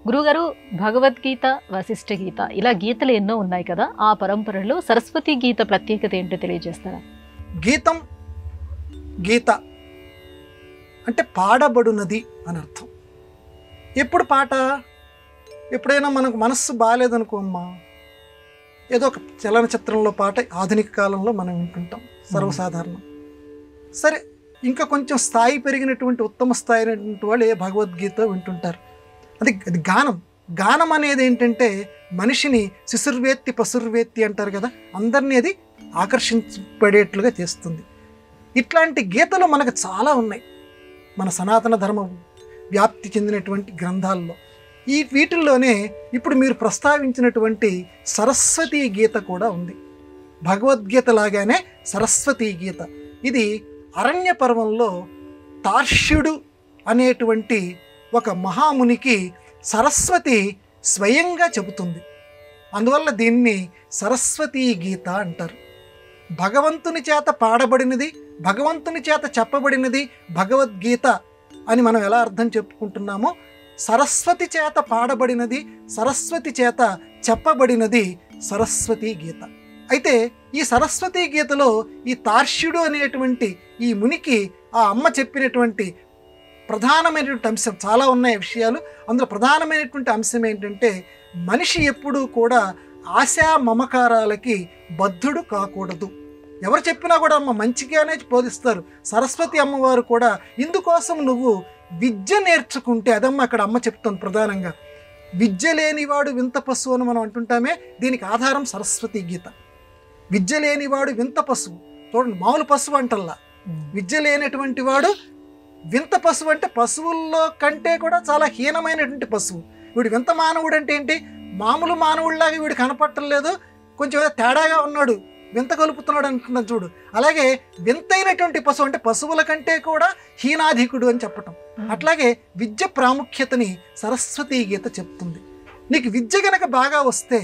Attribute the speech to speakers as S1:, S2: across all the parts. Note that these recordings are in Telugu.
S1: గురుగారు భగవద్గీత వశిష్ఠ గీత ఇలా గీతలు ఎన్నో ఉన్నాయి కదా ఆ పరంపరలో సరస్వతి గీత ప్రత్యేకత ఏంటో తెలియజేస్తారా
S2: గీతం గీత అంటే పాడబడునది అని అర్థం ఎప్పుడు పాట ఎప్పుడైనా మనకు మనస్సు బాగాలేదనుకో అమ్మా ఏదో ఒక చలనచిత్రంలో పాట ఆధునిక కాలంలో మనం వింటుంటాం సర్వసాధారణం సరే ఇంకా కొంచెం స్థాయి పెరిగినటువంటి ఉత్తమ స్థాయి అయినటువంటి వాళ్ళు ఏ భగవద్గీత వింటుంటారు అది అది గానం గానం అనేది ఏంటంటే మనిషిని శిశుర్వేత్తి పశుర్వేత్తి అంటారు కదా అందరినీ అది ఆకర్షించబడేట్లుగా చేస్తుంది ఇట్లాంటి గీతలు మనకు చాలా ఉన్నాయి మన సనాతన ధర్మం వ్యాప్తి చెందినటువంటి గ్రంథాల్లో ఈ వీటిల్లోనే ఇప్పుడు మీరు ప్రస్తావించినటువంటి సరస్వతీ గీత కూడా ఉంది భగవద్గీత లాగానే సరస్వతీ గీత ఇది అరణ్య పర్వంలో తార్ష్యుడు అనేటువంటి ఒక మహామునికి సరస్వతి స్వయంగా చెబుతుంది అందువల్ల దీన్ని సరస్వతీ గీత అంటారు భగవంతుని చేత పాడబడినది భగవంతుని చేత చెప్పబడినది భగవద్గీత అని మనం ఎలా అర్థం చెప్పుకుంటున్నామో సరస్వతి చేత పాడబడినది సరస్వతి చేత చెప్పబడినది సరస్వతీ గీత అయితే ఈ సరస్వతీ గీతలో ఈ తార్ష్యుడు అనేటువంటి ఈ మునికి ఆ అమ్మ చెప్పినటువంటి ప్రధానమైనటువంటి అంశం చాలా ఉన్నాయి విషయాలు అందులో ప్రధానమైనటువంటి అంశం ఏంటంటే మనిషి ఎప్పుడూ కూడా ఆశా మమకారాలకి బద్ధుడు కాకూడదు ఎవరు చెప్పినా కూడా అమ్మ మంచిగానే బోధిస్తారు సరస్వతి అమ్మవారు కూడా ఇందుకోసం నువ్వు విద్య నేర్చుకుంటే అదమ్మ అక్కడ అమ్మ చెప్తుంది ప్రధానంగా విద్య లేనివాడు వింత పశువు అని మనం అంటుంటామే దీనికి ఆధారం సరస్వతి గీత విద్య లేనివాడు వింత పశువు చూడండి మామూలు పశువు అంటల్లా విద్య లేనటువంటి వాడు వింత పశువు అంటే పశువుల్లో కంటే కూడా చాలా హీనమైనటువంటి పశువు వీడు వింత మానవుడు అంటే ఏంటి మామూలు మానవుడిలాగా వీడు కనపట్టలేదు కొంచెం ఏదో తేడాగా ఉన్నాడు వింత కలుపుతున్నాడు అంటున్నాను చూడు అలాగే వింతైనటువంటి పశువు అంటే పశువుల కంటే కూడా హీనాధికుడు అని చెప్పటం అట్లాగే విద్య ప్రాముఖ్యతని సరస్వతీ గీత చెప్తుంది నీకు విద్య గనక బాగా వస్తే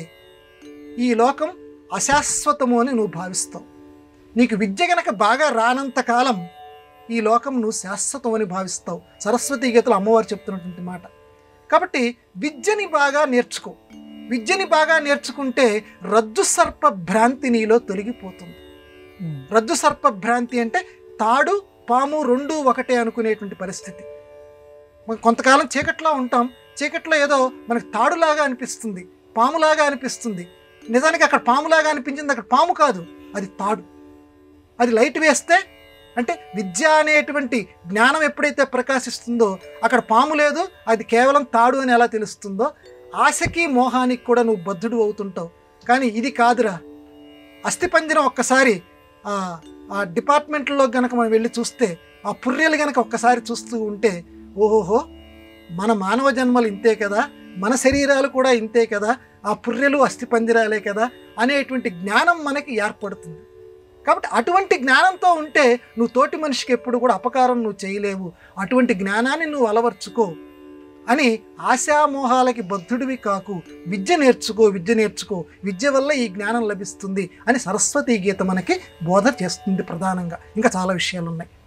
S2: ఈ లోకం అశాశ్వతము అని నువ్వు భావిస్తావు నీకు విద్య గనక బాగా రానంత కాలం ఈ లోకం నువ్వు శాశ్వతం అని భావిస్తావు సరస్వతీ గీతలో అమ్మవారు చెప్తున్నటువంటి మాట కాబట్టి విద్యని బాగా నేర్చుకో విద్యని బాగా నేర్చుకుంటే రజ్జు సర్ప భ్రాంతి నీలో తొలగిపోతుంది రజ్జు సర్ప భ్రాంతి అంటే తాడు పాము రెండు ఒకటే అనుకునేటువంటి పరిస్థితి మనం కొంతకాలం చీకట్లో ఉంటాం చీకట్లో ఏదో మనకు తాడులాగా అనిపిస్తుంది పాములాగా అనిపిస్తుంది నిజానికి అక్కడ పాములాగా అనిపించింది అక్కడ పాము కాదు అది తాడు అది లైట్ వేస్తే అంటే విద్య అనేటువంటి జ్ఞానం ఎప్పుడైతే ప్రకాశిస్తుందో అక్కడ పాము లేదు అది కేవలం తాడు అని ఎలా తెలుస్తుందో ఆశకి మోహానికి కూడా నువ్వు బద్ధుడు అవుతుంటావు కానీ ఇది కాదురా అస్థిపంజరం ఒక్కసారి ఆ ఆ డిపార్ట్మెంట్లో గనక మనం వెళ్ళి చూస్తే ఆ పుర్రెలు గనక ఒక్కసారి చూస్తూ ఉంటే ఓహోహో మన మానవ జన్మలు ఇంతే కదా మన శరీరాలు కూడా ఇంతే కదా ఆ పుర్రెలు అస్థిపంజరాలే కదా అనేటువంటి జ్ఞానం మనకి ఏర్పడుతుంది కాబట్టి అటువంటి జ్ఞానంతో ఉంటే నువ్వు తోటి మనిషికి ఎప్పుడు కూడా అపకారం నువ్వు చేయలేవు అటువంటి జ్ఞానాన్ని నువ్వు అలవర్చుకో అని ఆశామోహాలకి బద్ధుడివి కాకు విద్య నేర్చుకో విద్య నేర్చుకో విద్య వల్ల ఈ జ్ఞానం లభిస్తుంది అని సరస్వతి గీత మనకి బోధ చేస్తుంది ప్రధానంగా ఇంకా చాలా విషయాలు ఉన్నాయి